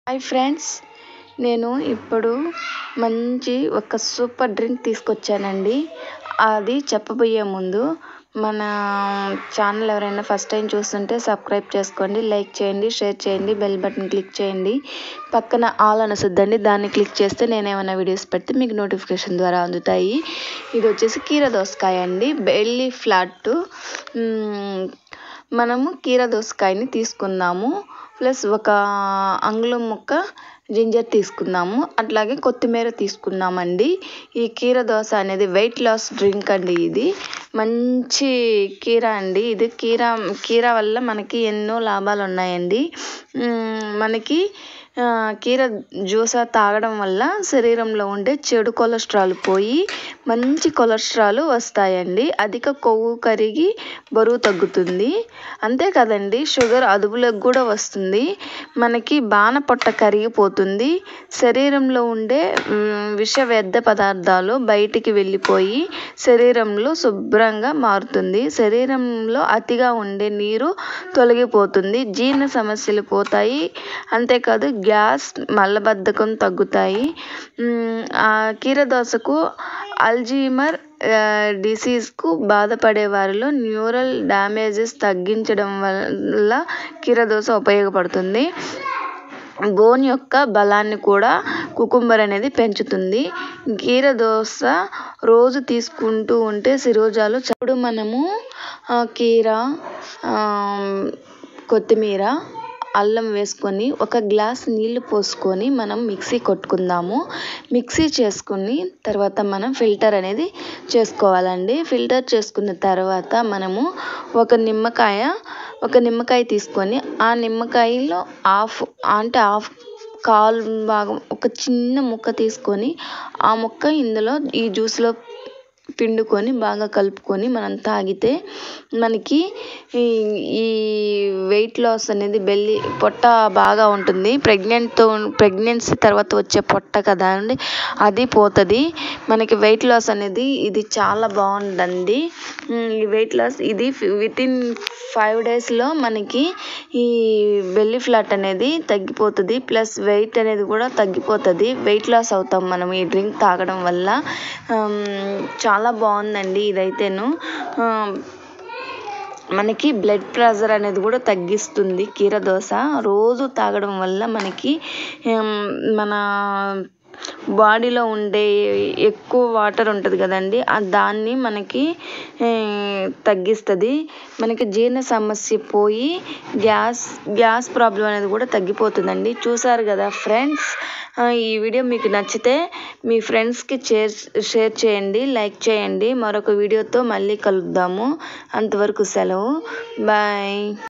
hi friends నేను ఇప్పుడు మంచి ఒక సూపర్ డ్రింక్ తీసుకొచ్చానండి అది చెప్పబోయే ముందు మన ఛానల్ ఎవరైనా ఫస్ట్ టైం చూస్తుంటే సబ్స్క్రైబ్ చేసుకోండి లైక్ చేయండి షేర్ చేయండి బెల్ బటన్ క్లిక్ చేయండి పక్కన ఆల్ అని వస్తుందండి దాన్ని క్లిక్ చేస్తే నేను ఏమైనా వీడియోస్ పెడితే మీకు నోటిఫికేషన్ ద్వారా అందుతాయి ఇది వచ్చేసి కీర దోసకాయ అండి బెల్లి ఫ్లాట్ మనము కీర దోసకాయని తీసుకుందాము ప్లస్ ఒక అంగుళం ముక్క జింజర్ తీసుకుందాము అట్లాగే కొత్తిమీర తీసుకుందామండి ఈ కీర దోస అనేది వెయిట్ లాస్ డ్రింక్ అండి ఇది మంచి కీర అండి ఇది కీర కీర వల్ల మనకి ఎన్నో లాభాలు ఉన్నాయండి మనకి కీర జ్యూస్ తాగడం వల్ల శరీరంలో ఉండే చెడు కొలెస్ట్రాల్ పోయి మంచి కొలెస్ట్రాల్ వస్తాయండి అధిక కొవ్వు కరిగి బరువు తగ్గుతుంది అంతే కదండి షుగర్ అదుపులోకి కూడా వస్తుంది మనకి బాణ పొట్ట కరిగిపోతుంది శరీరంలో ఉండే విష వ్యర్థ పదార్థాలు బయటికి వెళ్ళిపోయి శరీరంలో శుభ్రంగా మారుతుంది శరీరంలో అతిగా ఉండే నీరు తొలగిపోతుంది జీర్ణ సమస్యలు పోతాయి అంతేకాదు గ్యాస్ మలబద్ధకం తగ్గుతాయి కీర దోసకు అల్జీమర్ డిసీజ్కు బాధపడే వారిలో న్యూరల్ డ్యామేజెస్ తగ్గించడం వల్ల కీర దోస ఉపయోగపడుతుంది బోన్ యొక్క బలాన్ని కూడా కుకుంబర్ అనేది పెంచుతుంది కీర దోస రోజు తీసుకుంటూ ఉంటే శిరోజాలు ఇప్పుడు మనము కీర కొత్తిమీర అల్లం వేసుకొని ఒక గ్లాస్ నీళ్ళు పోసుకొని మనం మిక్సీ కొట్టుకుందాము మిక్సీ చేసుకుని తర్వాత మనం ఫిల్టర్ అనేది చేసుకోవాలండి ఫిల్టర్ చేసుకున్న తర్వాత మనము ఒక నిమ్మకాయ ఒక నిమ్మకాయ తీసుకొని ఆ నిమ్మకాయలో హాఫ్ అంటే హాఫ్ కాలు భాగం ఒక చిన్న ముక్క తీసుకొని ఆ ముక్క ఇందులో ఈ జ్యూస్లో పిండుకొని బాగా కలుపుకొని మనం తాగితే మనకి ఈ వెయిట్ లాస్ అనేది బెల్లి పొట్ట బాగా ఉంటుంది ప్రెగ్నెంట్తో ప్రెగ్నెన్సీ తర్వాత వచ్చే పొట్ట కదా అండి అది పోతుంది మనకి వెయిట్ లాస్ అనేది ఇది చాలా బాగుందండి ఈ వెయిట్ లాస్ ఇది వితిన్ ఫైవ్ డేస్లో మనకి ఈ బెల్లి ఫ్లాట్ అనేది తగ్గిపోతుంది ప్లస్ వెయిట్ అనేది కూడా తగ్గిపోతుంది వెయిట్ లాస్ అవుతాం మనం ఈ డ్రింక్ తాగడం వల్ల చాలా బాగుందండి ఇదైతేను మనకి బ్లడ్ ప్రెషర్ అనేది కూడా తగ్గిస్తుంది కీర దోస రోజు తాగడం వల్ల మనకి మన బాడీలో ఉండే ఎక్కువ వాటర్ ఉంటుంది కదండి దాన్ని మనకి తగ్గిస్తుంది మనకి జీర్ణ సమస్య పోయి గ్యాస్ గ్యాస్ ప్రాబ్లం అనేది కూడా తగ్గిపోతుందండి చూసారు కదా ఫ్రెండ్స్ ఈ వీడియో మీకు నచ్చితే మీ ఫ్రెండ్స్కి షేర్ షేర్ చేయండి లైక్ చేయండి మరొక వీడియోతో మళ్ళీ కలుద్దాము అంతవరకు సెలవు బాయ్